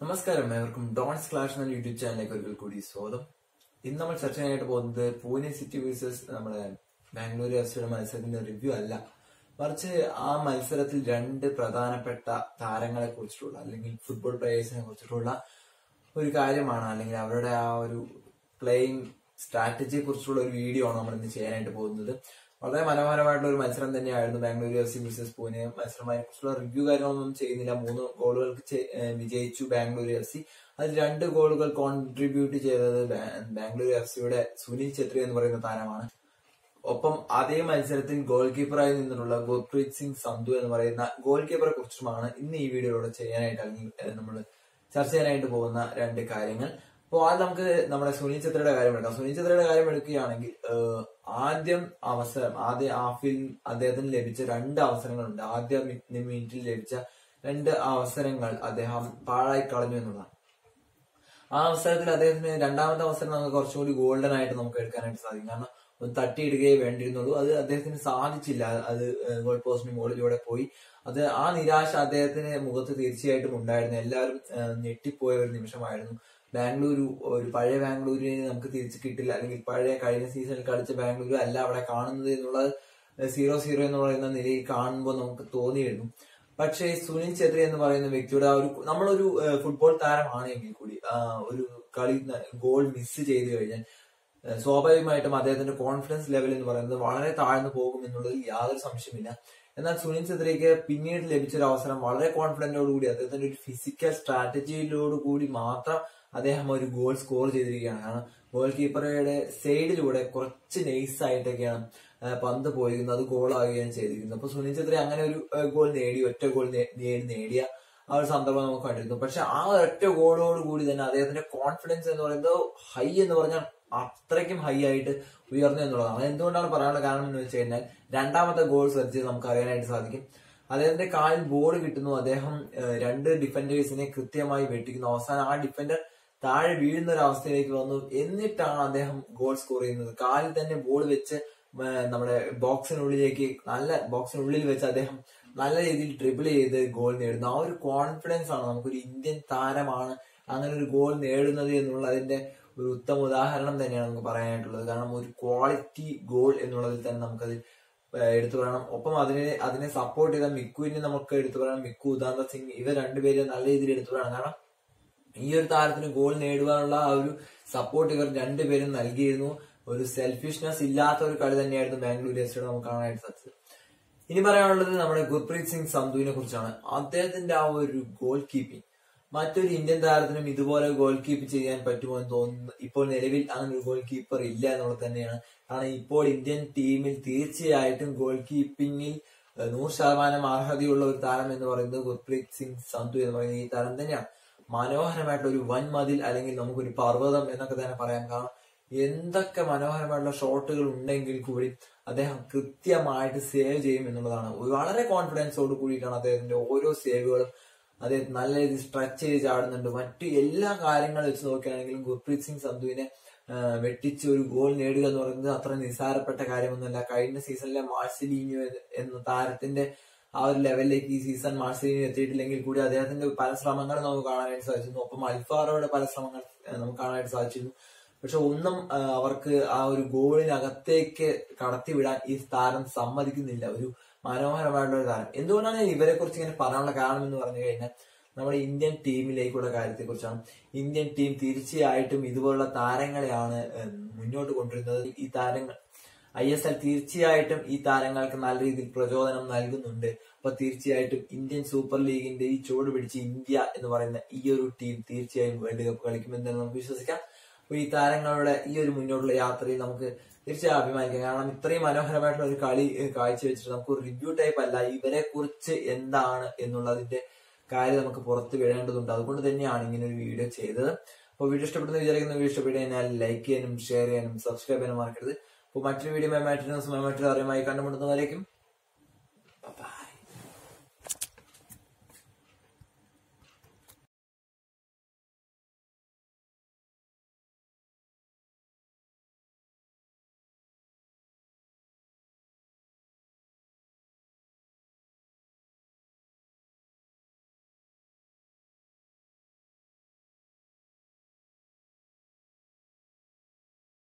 നമസ്കാരം ഏവർക്കും dawns clash എന്ന യൂട്യൂബ് ചാനലിലേക്ക് ഒരിക്കൽ കൂടി സ്വാഗതം ഇന്ന് നമ്മൾ ചർച്ച ചെയ്യാനായിട്ട് പോകുന്നത് പൂനെ സിറ്റി വേഴ്സസ് നമ്മുടെ ബാംഗ്ലൂർ എഫ് സിയുടെ മത്സരത്തിന്റെ റിവ്യൂ അല്ല മറിച്ച് ആ മത്സരത്തിൽ രണ്ട് പ്രധാനപ്പെട്ട താരങ്ങളെ കുറിച്ചിട്ടുള്ള അല്ലെങ്കിൽ ഫുട്ബോൾ പ്ലേയേഴ്സിനെ കുറിച്ചിട്ടുള്ള ഒരു കാര്യമാണ് അല്ലെങ്കിൽ അവരുടെ ആ ഒരു പ്ലേയിങ് സ്ട്രാറ്റജിയെ കുറിച്ചുള്ള ഒരു വീഡിയോ ആണ് നമ്മൾ ഇന്ന് ചെയ്യാനായിട്ട് പോകുന്നത് വളരെ മനോഹരമായിട്ടുള്ള ഒരു മത്സരം തന്നെയായിരുന്നു Bangalore F C versus Pune മത്സരമായി കുറിച്ചുള്ള റിവ്യൂ കാര്യങ്ങളൊന്നും ചെയ്യുന്നില്ല മൂന്ന് ഗോളുകൾക്ക് ചെ- ഏഹ് വിജയിച്ചു ബാംഗ്ലൂർ എഫ് സി അതിൽ രണ്ട് ഗോളുകൾ കോൺട്രിബ്യൂട്ട് ചെയ്തത് ബാ- ബാംഗ്ലൂർ എഫ് സിയുടെ സുനിൽ ഛത്രി എന്ന് പറയുന്ന താരമാണ് ഒപ്പം അതേ മത്സരത്തിൽ ഗോൾ കീപ്പറായി നിന്നുള്ള ഗുർപ്രീത് സിംഗ് സന്ധു എന്ന് പറയുന്ന ഗോൾ കീപ്പറെ കുറിച്ചുമാണ് ഇന്ന് ഈ വീഡിയോയിലൂടെ ചെയ്യാനായിട്ട് അല്ലെങ്കിൽ നമ്മൾ ചർച്ച ചെയ്യാനായിട്ട് പോകുന്ന രണ്ട് കാര്യങ്ങൾ അപ്പോൾ ആദ്യം നമുക്ക് നമ്മുടെ സുനിൽ ഛത്രിയുടെ കാര്യം എടുക്കാം സുനിൽ ഛത്രിയുടെ കാര്യം എടുക്കുകയാണെങ്കിൽ ഏഹ്, ആദ്യം അവസരം ആദ്യ ഹാഫിൽ അദ്ദേഹത്തിന് ലഭിച്ച രണ്ട് അവസരങ്ങളുണ്ട് ആദ്യ മി- മിനിറ്റിൽ ലഭിച്ച രണ്ട് അവസരങ്ങൾ അദ്ദേഹം പാഴായി കളഞ്ഞു എന്നുള്ളതാണ് ആ അവസരത്തിൽ അദ്ദേഹത്തിന് രണ്ടാമത്തെ അവസരം നമുക്ക് കുറച്ചുകൂടി ഗോൾഡൻ ആയിട്ട് നമുക്ക് എടുക്കാനായിട്ട് സാധിക്കും കാരണം ഒന്ന് തട്ടിയിടുകയേ വേണ്ടിയിരുന്നുള്ളൂ അത് അദ്ദേഹത്തിന് സാധിച്ചില്ല അത് ഗോൾ പോസ്റ്റിന് മുകളിലൂടെ പോയി അത് ആ നിരാശ അദ്ദേഹത്തിന് മുഖത്ത് തീർച്ചയായിട്ടും ഉണ്ടായിരുന്നു എല്ലാവരും ഏഹ്, ഞെട്ടിപ്പോയ ഒരു നിമിഷമായിരുന്നു ബാംഗ്ലൂരു ഒരു പഴയ ബാംഗ്ലൂരിനെ നമുക്ക് തിരിച്ചു കിട്ടില്ല അല്ലെങ്കിൽ പഴയ കഴിഞ്ഞ സീസണിൽ കളിച്ച ബാംഗ്ലൂരു അല്ല അവിടെ കാണുന്നത് എന്നുള്ളത് സീറോ സീറോ എന്ന് പറയുന്ന നിലയിൽ കാണുമ്പോൾ നമുക്ക് തോന്നിയിരുന്നു പക്ഷേ സുനിൽ ഛത്രി എന്ന് പറയുന്ന വ്യക്തിയുടെ ആ ഒരു നമ്മളൊരു ഏഹ്, ഫുട്ബോൾ താരമാണെങ്കിൽ കൂടി ആ, ഒരു കളി ഗോൾ മിസ് ചെയ്തു കഴിഞ്ഞാൽ ഏഹ്, സ്വാഭാവികമായിട്ടും അദ്ദേഹത്തിന്റെ കോൺഫിഡൻസ് ലെവൽ എന്ന് പറയുന്നത് വളരെ താഴ്ന്നു പോകും എന്നുള്ളതിൽ യാതൊരു സംശയമില്ല എന്നാൽ സുനിൽ ഛത്രിക്ക് പിന്നീട് ലഭിച്ച ഒരു അവസരം വളരെ കോൺഫിഡന്റോടുകൂടി അദ്ദേഹത്തിന്റെ ഒരു ഫിസിക്കൽ സ്ട്രാറ്റജിയിലോട് കൂടി മാത്രം അദ്ദേഹം ഒരു ഗോൾ സ്കോർ ചെയ്തിരിക്കുകയാണ് കാരണം ഗോൾ കീപ്പറുടെ സൈഡിലൂടെ കുറച്ച് നൈസ് ആയിട്ടൊക്കെയാണ് ആ, പന്ത് പോയിരുന്നത് അത് ഗോൾ ആവുകയാണ് ചെയ്തിരിക്കുന്നത് അപ്പൊ സുനിൽ ഛത്രി അങ്ങനെ ഒരു ആ, ഗോൾ നേടി ഒറ്റ ഗോൾ നേ- നേടി നേടിയ ആ ഒരു സന്ദർഭം നമുക്ക് കണ്ടിരുന്നു പക്ഷെ ആ ഒറ്റ ഗോളോട് കൂടി തന്നെ അദ്ദേഹത്തിന്റെ കോൺഫിഡൻസ് എന്ന് പറയുന്നത് ഹൈ എന്ന് പറഞ്ഞാൽ അത്രയ്ക്കും ഹൈ ആയിട്ട് ഉയർന്നു എന്നുള്ളതാണ് എന്തുകൊണ്ടാണ് പറയാനുള്ള കാരണം എന്ന് വെച്ച് കഴിഞ്ഞാൽ രണ്ടാമത്തെ ഗോൾ സെർച്ച് നമുക്ക് അറിയാനായിട്ട് സാധിക്കും അദ്ദേഹത്തിന്റെ കാലിൽ ബോൾ കിട്ടുന്നു അദ്ദേഹം ഏഹ്, രണ്ട് ഡിഫൻഡേഴ്സിനെ കൃത്യമായി വെട്ടിക്കുന്നു അവസാനം ആ ഡിഫൻഡർ താഴെ വീഴുന്ന ഒരു അവസ്ഥയിലേക്ക് വന്നു എന്നിട്ടാണ് അദ്ദേഹം ഗോൾ സ്കോർ ചെയ്യുന്നത് കാലിൽ തന്നെ ബോൾ വെച്ച് ഏഹ്, നമ്മുടെ ബോക്സിനുള്ളിലേക്ക് നല്ല ബോക്സിനുള്ളിൽ വെച്ച് അദ്ദേഹം നല്ല രീതിയിൽ ട്രിബിൾ ചെയ്ത് ഗോൾ നേടുന്നു ആ ഒരു കോൺഫിഡൻസ് ആണ് നമുക്കൊരു ഇന്ത്യൻ താരമാണ് അങ്ങനെ ഒരു ഗോൾ നേടുന്നത് എന്നുള്ളതിന്റെ ഒരു ഉത്തമ ഉദാഹരണം തന്നെയാണ് നമുക്ക് പറയാനായിട്ടുള്ളത് കാരണം ഒരു ക്വാളിറ്റി ഗോൾ എന്നുള്ളതിൽ തന്നെ നമുക്കത് ഏഹ് എടുത്തു പറയണം ഒപ്പം അതിനെ അതിനെ സപ്പോർട്ട് ചെയ്ത മിക്കുവിനെ നമുക്ക് എടുത്തു പറയണം മിക്കു ഉദാന്ത സിംഗ് ഇവർ രണ്ടുപേരും നല്ല രീതിയിൽ എടുത്തു പറയണം കാരണം ഈ ഒരു താരത്തിന് ഗോൾ നേടുവാനുള്ള ആ ഒരു സപ്പോർട്ട് ഇവർ രണ്ടുപേരും നൽകിയിരുന്നു ഒരു സെൽഫിഷ്നെസ് ഇല്ലാത്ത ഒരു കളി തന്നെയായിരുന്നു ബാംഗ്ലൂർ എഫ് സിയുടെ നമുക്ക് കാണാനായിട്ട് സാധിച്ചത് ഇനി പറയാനുള്ളത് നമ്മുടെ ഗുർപ്രീത് സിംഗ് സന്ധുവിനെ കുറിച്ചാണ് അദ്ദേഹത്തിന്റെ ആ ഒരു ഗോൾ കീപ്പിംഗ് മറ്റൊരു ഇന്ത്യൻ താരത്തിനും ഇതുപോലെ ഗോൾ കീപ്പ് ചെയ്യാൻ പറ്റുമോ എന്ന് തോന്നുന്നു ഇപ്പോൾ നിലവിൽ അങ്ങനെ ഒരു ഗോൾ കീപ്പർ ഇല്ല എന്നുള്ളത് തന്നെയാണ് കാരണം ഇപ്പോൾ ഇന്ത്യൻ ടീമിൽ തീർച്ചയായിട്ടും ഗോൾ കീപ്പിംഗിൽ ഏഹ്, നൂറ് ശതമാനം അർഹതയുള്ള ഒരു താരം എന്ന് പറയുന്നത് ഗുർപ്രീത് സിംഗ് സന്ധു എന്ന് പറയുന്ന ഈ താരം തന്നെയാണ് മനോഹരമായിട്ടുള്ള ഒരു വൻ മതിൽ അല്ലെങ്കിൽ നമുക്കൊരു പർവ്വതം എന്നൊക്കെ തന്നെ പറയാം കാരണം എന്തൊക്കെ മനോഹരമായിട്ടുള്ള ഷോട്ടുകൾ ഉണ്ടെങ്കിൽ കൂടി അദ്ദേഹം കൃത്യമായിട്ട് സേവ് ചെയ്യും എന്നുള്ളതാണ് ഒരു വളരെ കോൺഫിഡൻസോട് കൂടിയിട്ടാണ് അദ്ദേഹത്തിന്റെ ഓരോ സേവുകളും അദ്ദേഹം നല്ല രീതിയിൽ സ്ട്രെച്ച് ചെയ്ത് ചാടുന്നുണ്ട് മറ്റു എല്ലാ കാര്യങ്ങളും വെച്ച് നോക്കുകയാണെങ്കിലും ഗുർപ്രീത് സിംഗ് സന്ധുവിനെ ആ, വെട്ടിച്ച് ഒരു ഗോൾ നേടുക എന്ന് പറയുന്നത് അത്ര നിസ്സാരപ്പെട്ട കാര്യമൊന്നുമല്ല കഴിഞ്ഞ സീസണിലെ മാർസിലീനിയോ എന്ന താരത്തിന്റെ ആ ഒരു ലെവലിലേക്ക് ഈ സീസൺ മാർസിലീനിയോ എത്തിയിട്ടില്ലെങ്കിൽ കൂടി അദ്ദേഹത്തിന്റെ പല ശ്രമങ്ങൾ നമുക്ക് കാണാനായിട്ട് സാധിച്ചിരുന്നു ഒപ്പം അൽഫാറോയുടെ പല ശ്രമങ്ങൾ ആ, നമുക്ക് കാണാനായിട്ട് സാധിച്ചിരുന്നു പക്ഷെ ഒന്നും ആ, അവർക്ക് ആ ഒരു ഗോളിനകത്തേക്ക് കടത്തിവിടാൻ ഈ താരം സമ്മതിക്കുന്നില്ല ഒരു മനോഹരമായിട്ടുള്ള ഒരു താരം എന്തുകൊണ്ടാണ് ഞാൻ ഇവരെ കുറിച്ച് ഇങ്ങനെ പറയാനുള്ള കാരണം എന്ന് പറഞ്ഞു കഴിഞ്ഞാൽ നമ്മുടെ ഇന്ത്യൻ ടീമിലേക്കുള്ള കാര്യത്തെ കുറിച്ചാണ് ഇന്ത്യൻ ടീം തീർച്ചയായിട്ടും ഇതുപോലുള്ള താരങ്ങളെയാണ് ഏഹ്, മുന്നോട്ട് കൊണ്ടുവരുന്നത് ഈ താരങ്ങൾ ഐ എസ് എൽ തീർച്ചയായിട്ടും ഈ താരങ്ങൾക്ക് നല്ല രീതിയിൽ പ്രചോദനം നൽകുന്നുണ്ട് അപ്പൊ തീർച്ചയായിട്ടും ഇന്ത്യൻ സൂപ്പർ ലീഗിന്റെ ഈ ചുവട് പിടിച്ച് ഇന്ത്യ എന്ന് പറയുന്ന ഈ ഒരു ടീം തീർച്ചയായും വേൾഡ് കപ്പ് കളിക്കുമെന്ന് നമുക്ക് വിശ്വസിക്കാം അപ്പൊ ഈ താരങ്ങളുടെ ഈ ഒരു മുന്നോട്ടുള്ള യാത്രയിൽ നമുക്ക് തീർച്ചയായും അഭിമാനിക്കാം കാരണം ഇത്രയും മനോഹരമായിട്ടുള്ള ഒരു കളി ഏഹ്, കാഴ്ചവെച്ചിട്ട് നമുക്ക് ഒരു റിവ്യൂ ടൈപ്പ് അല്ല ഇവരെ കുറിച്ച് എന്താണ് എന്നുള്ളതിന്റെ കാര്യം നമുക്ക് പുറത്ത് വിടേണ്ടതുണ്ട് അതുകൊണ്ട് തന്നെയാണ് ഇങ്ങനെ ഒരു വീഡിയോ ചെയ്തത് അപ്പോൾ വീഡിയോ ഇഷ്ടപ്പെടുന്ന വിചാരിക്കുന്ന വീഡിയോ ഇഷ്ടപ്പെട്ടു കഴിഞ്ഞാൽ ലൈക്ക് ചെയ്യാനും ഷെയർ ചെയ്യാനും സബ്സ്ക്രൈബ് ചെയ്യാനും മറക്കരുത് അപ്പോൾ മറ്റൊരു വീഡിയോ മറ്റൊരു ദിവസം മറ്റൊരു അറിയുമായി കണ്ടുമുട്ടുന്നവരേക്കും